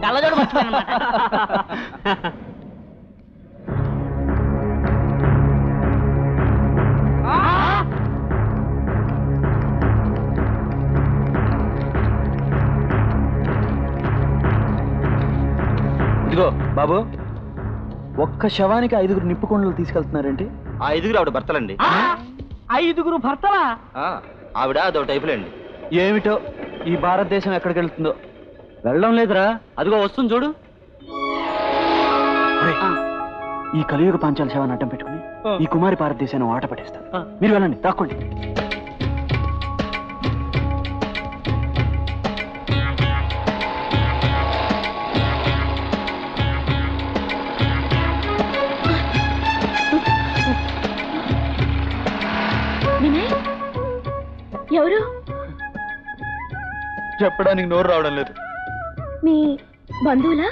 కళ్ళజోడు మర్చిపోయానమాట ఇదిగో బాబు ఒక్క శవానికి ఐదుగురు నిప్పుకొండలు తీసుకెళ్తున్నారేంటి ఆ ఐదుగురు ఆవిడ భర్తలండి ఐదుగురు భర్తలా ఆ, ఆవిడ అదొక టైపులండి ఏమిటో ఈ భారతదేశం ఎక్కడికి వెళ్తుందో వెళ్ళడం లేదురా అదిగో వస్తుంది చూడు ఒరేయ్, ఈ కలియుగ పాంచాల శవాన్ని అడ్డం పెట్టుకుని ఈ కుమారి భారతదేశాన్ని ఆట పట్టిస్తాను మీరు వెళ్ళండి దాక్కోండి వినయ్ ఎవరు చెప్పడానికి నోరు రావడం లేదు మీ బంధువులా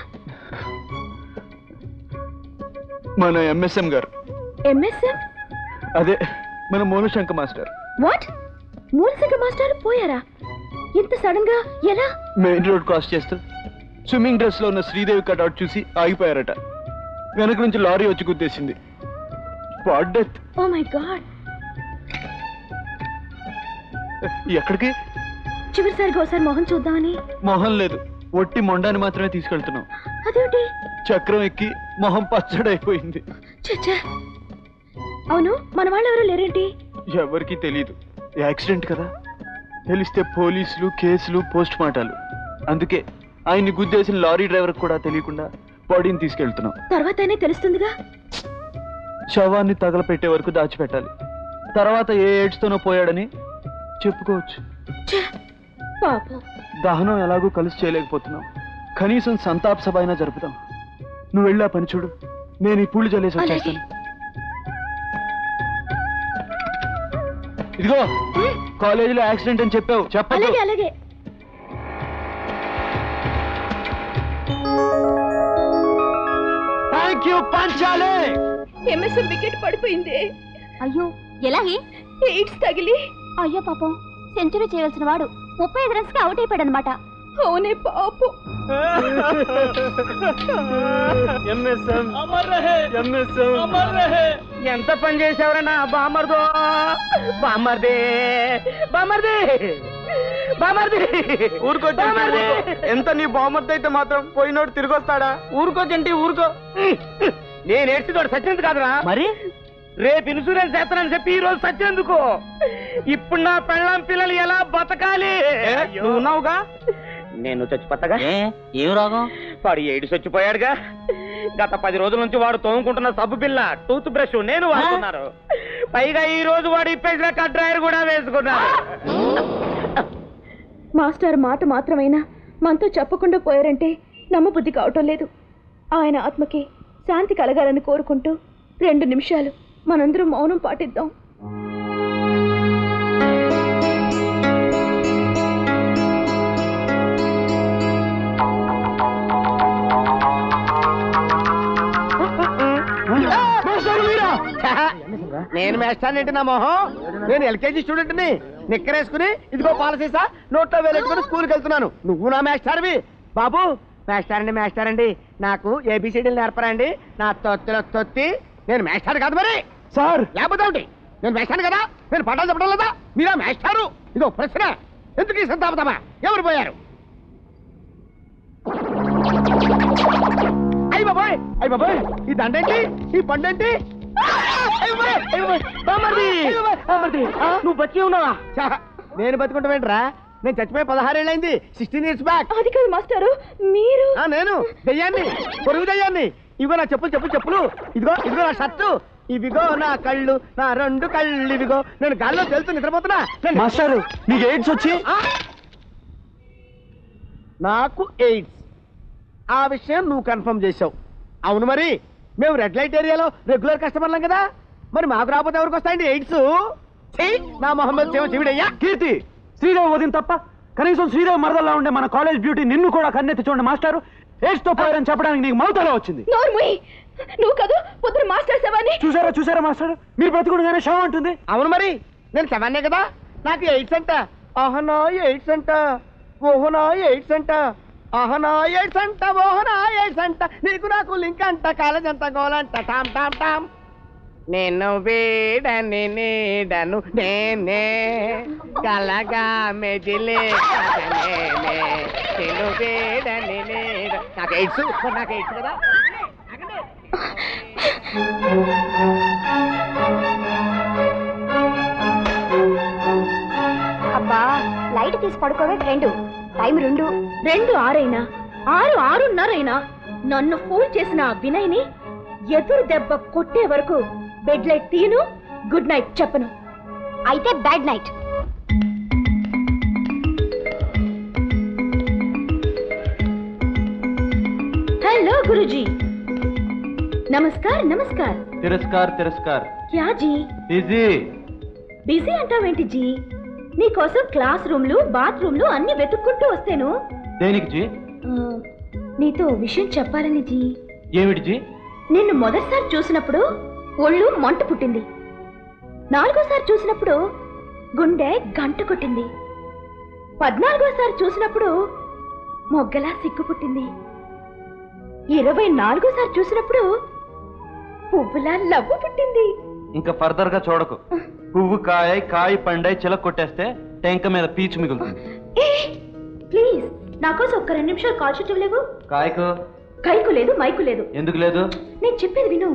మన ఎంఎస్ఎం గారు ఎంఎస్ఎం అదే మన Monushanka master what Moolashankara master పోయారా ఇంత సడన్ గా ఎలా మెయిన్ రోడ్ క్రాస్ చేస్తూ స్విమ్మింగ్ డ్రెస్ లో ఉన్న శ్రీదేవి కట్అవుట్ చూసి ఆగిపోయారట వెనక నుంచి లారీ వచ్చి గుద్దేసింది spot death oh my God ఎక్కడికి చివరిసారిగా ఒకసారి మొహం చూద్దామని మొహం లేదు ఒట్టి మొండాన్ని మాత్రమే తీసుకెళ్తున్నాం అదేమిటి చక్రం ఎక్కి మొహం పచ్చడైపోయింది చచ్చా అవును మన వాళ్ళు ఎవరు లేరేంటి ఎవరికీ తెలియదు యాక్సిడెంట్ కదా తెలిస్తే పోలీసులు కేసులు పోస్ట్ మార్టాలు అందుకే ఆయన్ని గుద్దేసిన లారీ డ్రైవర్ కూడా తెలియకుండా బాడీని తీసుకెళ్తున్నాం తర్వాతనే తెలుస్తుందిగా శవాన్ని తగలపెట్టే వరకు దాచిపెట్టాలి తర్వాత ఏ ఏడ్స్తోనో పోయాడని చెప్పుకోవచ్చు ఛే, పాపం దహనం ఎలాగూ కలిసి చేయలేకపోతున్నాం కనీసం సంతాప సభ అయినా జరుపుతాం నువ్వు వెళ్ళా పని చూడు నేను ఈ పూలు చల్లేసి అలాగే. వచ్చేస్తాను ఇదిగో కాలేజీలో యాక్సిడెంట్ అని చెప్పావు చెప్పదు అలాగే అలాగే థ్యాంక్ యూ పంచాలే ఎంఎస్ఎం వికెట్ పడిపోయింది అయ్యో ఎలాగే ఎయిడ్స్ తగిలి అయ్యో పాపం సెంచరీ చేయవలసిన వాడు ముప్పై ఐదు రన్స్ కి అవుట్ అయిపోయాడు అనమాట అవునే పాపం ఎంఎస్ఎం ఎంఎస్ఎం ఎంత పని చేసావరన్నా బామర్దో బామర్ది బామర్ది బామర్ది ఊరుకో బామర్ది ఎంత నీ బామర్ది అయితే మాత్రం పోయినోడు తిరిగి వస్తాడా ఊరుకో తింటి ఊరుకో నేను ఏడ్చితోడు సత్యంది కాదురా మరి రేపు ఇన్సూరెన్స్ చేస్తానని చెప్పి ఈ రోజు సత్యేందుకు ఇప్పుడు నా పెళ్ళాం పిల్లలు ఎలా బతకాలి నువ్వు ఉన్నావుగా నేను చచ్చిపోతాగా ఏ ఏం రోగం వాడు ఏడు చచ్చిపోయాడుగా గత పది రోజుల నుంచి వాడు తోముకుంటున్న సబ్బు బిల్ల టూత్ బ్రష్ నేను వాడుతున్నారు పైగా ఈ రోజు వాడు ఇప్పేసిన కట్ డ్రైవర్ కూడా వేసుకున్నారు మాస్టర్ మాట మాత్రమైనా మనతో చెప్పకుండా పోయారంటే నమ్మబుద్ధి కావటం లేదు ఆయన ఆత్మకి శాంతి కలగాలని కోరుకుంటూ రెండు నిమిషాలు మనందరం మౌనం పాటిద్దాం నేను మేస్తానంటే నా మొహం నేను ఎల్కేజీ స్టూడెంట్ ని నిక్కరేసుకుని ఇదిగో పాలసీసా నోట్లో వేలెట్టుకుని స్కూల్కి వెళ్తున్నాను నువ్వు నా మేస్టార్వి బాబు మేస్టార్ అండి మేస్టార్ అండి నాకు ఏబిసిడీలు నేర్పరండి నా తొత్తిలో తొత్తి నేను మేస్టార్ కాదు మరి సార్ లేకపోతే ఏమిటి? నేను మేస్టాను కదా నేను పట్టాలు చెప్పడం లేదా మీరా మేస్టారు ఇదో ప్రశ్న ఎందుకు ఈ సంతాపతమా ఎవరు పోయారు అయ్యి బాబాయ్ అయ్యి బాబాయ్ ఈ దండేంటి ఈ పండేంటి అయ్య బాబోయ్, అయ్య బాబోయ్, బామ్మర్ది, బామ్మర్ది, నువ్వు బతికి ఉన్నావా ఛ, నేను బతుకుంటామేంట్రా నేను చచ్చిపోయి పదహారేళ్ళైంది సిక్స్టీన్ ఇయర్స్ బ్యాక్ అది కాదు మాస్టారు మీరు ఆ నేను దయ్యాన్ని పొరుగు దయ్యాన్ని ఇదిగో నా చెప్పులు చెప్పులు చెప్పులు ఇదిగో ఇదిగో నా షర్టు ఇవిగో నా కళ్ళు నా రెండు కళ్ళు ఇవిగో నేను గాల్లో తెలుసు నిద్రపోతున్నా నేను- మాస్టారు నీకు ఎయిడ్స్ వచ్చి ఆ? నాకు ఎయిడ్స్ ఆ విషయం నువ్వు కన్ఫర్మ్ చేసావు అవును మరి మేము రెడ్ లైట్ ఏరియాలో రెగ్యులర్ కస్టమర్లం కదా మరి మాకు రాకపోతే ఎవరికి వస్తాయండి ఎయిడ్స్ ఛీ, నా మొహమ్మద్ శివ శివుడయ్యా కీర్తి శ్రీదేవి వదిన తప్ప కనీసం శ్రీదేవి మరదల్లా ఉండే మన కాలేజ్ బ్యూటీ నిన్ను కూడా కన్నెత్తి చూడండి మాస్టారు ఎయిడ్స్ తో పోయారని చెప్పడానికి నీకు మౌతలో వచ్చింది నోర్ముయ్ నువ్వు కాదు పొద్దున మాస్టర్ శవాన్ని చూసారా చూసారా మాస్టర్ మీరు బ్రతుకుడుగానే శవం అంటుంది అవును మరి నేను సెవెన్నే కదా నాకు ఎయిడ్స్ అంట ఆహనా ఎయిడ్స్ అంట ఓహనా ఎయిడ్స్ అంట ఆహ నా ఎయిడ్స్ అంట ఓహ నా ఎయిడ్స్ అంట నీకు నాకు లింక్ అంట కాలేజ్ అంత గోలంట టామ్ టామ్ టామ్ నేను వీడని నీడను నేనే కలగా మెదిలే కథనేనే. నేను వీడని నీడ నాకు ఎయిడ్స్ మరి నాకు ఎయిడ్స్ కదా అబ్బా లైట్ తీసి పడుకోవే రెండు టైం రెండు రెండు ఆరైనా ఆరు ఆరున్నరైనా నన్ను ఫోన్ చేసిన ఆ వినయ్ని ఎదురు దెబ్బ కొట్టే వరకు బెడ్ లైట్ తీను గుడ్ నైట్ చెప్పను అయితే బ్యాడ్ నైట్ हेलो गुरुजी నమస్కార్ నమస్కార్ తిరస్కార్ తిరస్కార్ క్యా జీ ఈజీ బిజీ అంటావేంటి జీ నీకోసం క్లాస్ రూమ్లు బాత్రూమ్లు అన్ని వెతుక్కుంటూ వస్తేను దేనికి జీ ఆ, నీతో ఓ విషయం చెప్పాలని జీ ఏమిటి జీ నిన్ను మొదటిసారి చూసినప్పుడు ఒళ్ళు మంట పుట్టింది నాలుగోసారి చూసినప్పుడు గుండె గంట కొట్టింది పద్నాలుగోసారి చూసినప్పుడు మొగ్గలా సిగ్గు పుట్టింది ఇరవై నాలుగోసారి చూసినప్పుడు పువ్వులా లవ్వు పుట్టింది ఇంకా ఫర్దర్ గా చూడకు పువ్వు కాయ కాయ పండై చిలక కొట్టేస్తే టెంక మీద పీచు మిగులుతుంది ఏ ప్లీజ్ నా కోసం ఒక్క రెండు నిమిషాలు కాల్ షీట్ ఇవ్వలేవు కాయకు కైకు లేదు మైకు లేదు ఎందుకు లేదు నేను చెప్పేది విను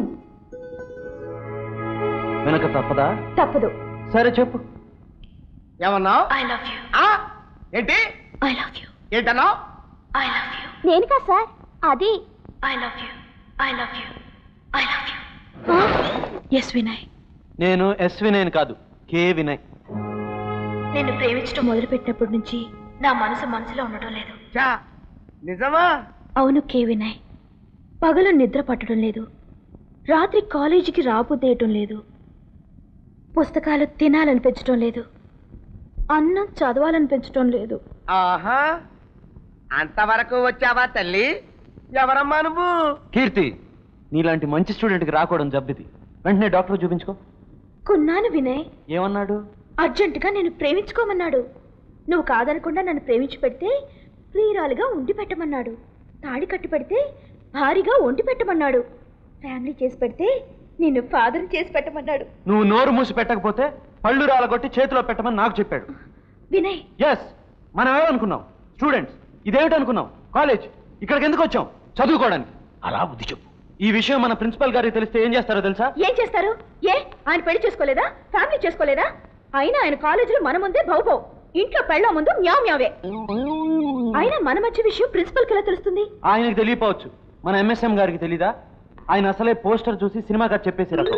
వెనక తప్పదా తప్పదు సరే చెప్పు ఏమన్నావు ఐ లవ్ యూ ఆ? ఏంటి ఐ లవ్ యూ ఏంటన్నావు ఐ లవ్ యూ నేను కాదు సార్ అది I love you I love you I love you yes Vinay నేను ఎస్ వినయ్ కాదు కే వినయ్ నిన్ను ప్రేమించడం మొదలుపెట్టినప్పటి నుంచి నా మనసు మనసులో ఉండటం లేదు చా నిజమా అవును కే వినయ్ పగలు నిద్ర పట్టడం లేదు రాత్రి కాలేజీకి రాబుద్దేయటం లేదు పుస్తకాలు తినాలనిపించడం లేదు అన్నం చదవాలనిపించడం లేదు ఆహా అంతవరకు వచ్చావా తల్లి ఎవరమ్మా నువ్వు కీర్తి నీలాంటి మంచి స్టూడెంట్కి రాకూడదు జబ్బిది వెంటనే డాక్టర్ చూపించుకో కొన్నాను వినయ్ ఏమన్నాడు అర్జెంటుగా నేను ప్రేమించుకోమన్నాడు నువ్వు కాదనకుండా నన్ను ప్రేమించి పెడితే ప్రియురాలుగా ఉండి పెట్టమన్నాడు తాళి కట్టి పెడితే భారీగా వండి పెట్టమన్నాడు ఫ్యామిలీ చేసి పెడితే నిన్ను ఫాదర్ చేసి పెట్టమన్నాడు నువ్వు నోరు మూసి పెట్టకపోతే పళ్ళు రాలగొట్టి చేతిలో పెట్టమని నాకు చెప్పాడు వినయ్ ఎస్ మనం ఏమనుకున్నాం స్టూడెంట్స్ ఇదేమిటి అనుకున్నాం కాలేజ్ ఇక్కడికి ఎందుకు వచ్చాం చదువుకోవడానికి అలా బుద్ధి చెప్పు ఈ విషయం మన ప్రిన్సిపల్ గారికి తెలిస్తే ఏం చేస్తారో తెలుసా ఏం చేస్తారు ఏ ఆయన పెళ్లి చేసుకోలేదా ఫ్యామిలీ చేసుకోలేదా అయినా ఆయన కాలేజీలో మన ముందే భౌభౌ ఇంట్లో పెళ్ళ ముందు మ్యావ్ మ్యావే అయినా మన మధ్య విషయం ప్రిన్సిపల్కి ఎలా తెలుస్తుంది ఆయనకు తెలియపోవచ్చు మన ఎంఎస్ఎం గారికి తెలీదా ఆయన అసలే పోస్టర్ చూసి సినిమా గారు చెప్పేసి రకం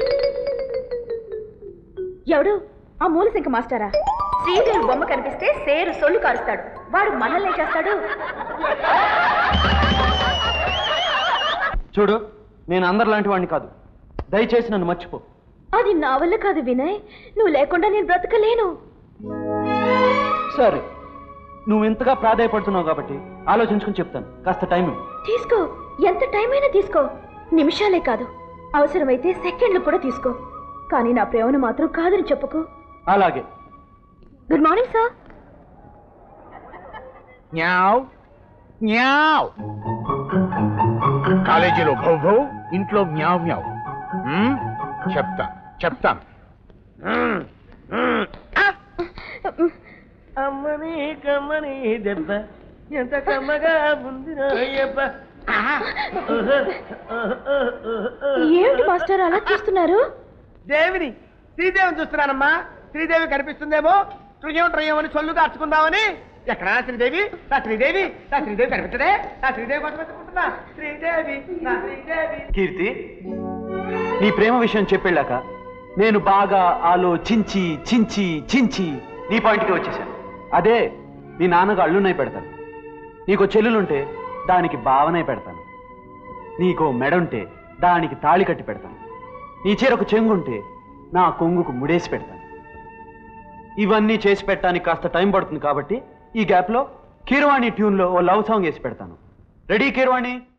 ఎవడు ఆ మూలశంక మాస్టరా శ్రీదేవి బొమ్మ కనిపిస్తే సేరు సొల్లు కారుస్తాడు వాడు మనల్ని చేస్తాడు చూడు నేను అందరిలాంటి వాడిని కాదు దయచేసి నన్ను మర్చిపో అది నా వల్ల కాదు వినయ్ నువ్వు లేకుండా నేను బ్రతకలేను సరే నువ్వు ఇంతగా ప్రాధాయపడుతున్నావు కాబట్టి ఆలోచించుకుని చెప్తాను కాస్త టైం ఇవ్వు. తీసుకో ఎంత టైం అయినా తీసుకో నిమిషాలే కాదు అవసరమైతే సెకండ్లు కూడా తీసుకో కానీ నా ప్రేమను మాత్రం కాదని చెప్పుకో అలాగే గుడ్ మార్నింగ్ సార్ న్యావ్ న్యావ్ కాలేజీలో భౌభౌ ఇంట్లో మ్యావ్ మ్యావ్ మ్మ్? చెప్తా చెప్తాను అమ్మని కమ్మని దెబ్బ ఎంత కమ్మగా ఉంది రాయబ్బ ఏమిటి మాస్టర్ అలా చూస్తున్నారు దేవిని శ్రీదేవిని చూస్తున్నానమ్మా శ్రీదేవి కనిపిస్తుందేమో ట్రుయం ట్రుయం అని సొల్లు కార్చుకుందామని ఎక్కడా శ్రీదేవి నా శ్రీదేవి నా శ్రీదేవి కనిపించదే నా శ్రీదేవి కోసం వెతుకుంటున్నా శ్రీదేవి నా శ్రీదేవి కీర్తి నీ ప్రేమ విషయం చెప్పెళ్ళాక నేను బాగా ఆలోచించి చించి చించి నీ పాయింట్కి వచ్చేసాను అదే మీ నాన్నగా అల్లున్నై పెడతాను నీకో చెల్లులుంటే దానికి భావనే పెడతాను నీకో మెడుంటే దానికి తాళి కట్టి పెడతాను నీ చీరకు చెంగుంటే నా కొంగుకు ముడేసి పెడతాను ఇవన్నీ చేసి పెట్టడానికి కాస్త టైం పడుతుంది కాబట్టి ఈ గ్యాప్లో కీరవాణి ట్యూన్లో ఓ లవ్ సాంగ్ వేసి పెడతాను రెడీ కీరవాణి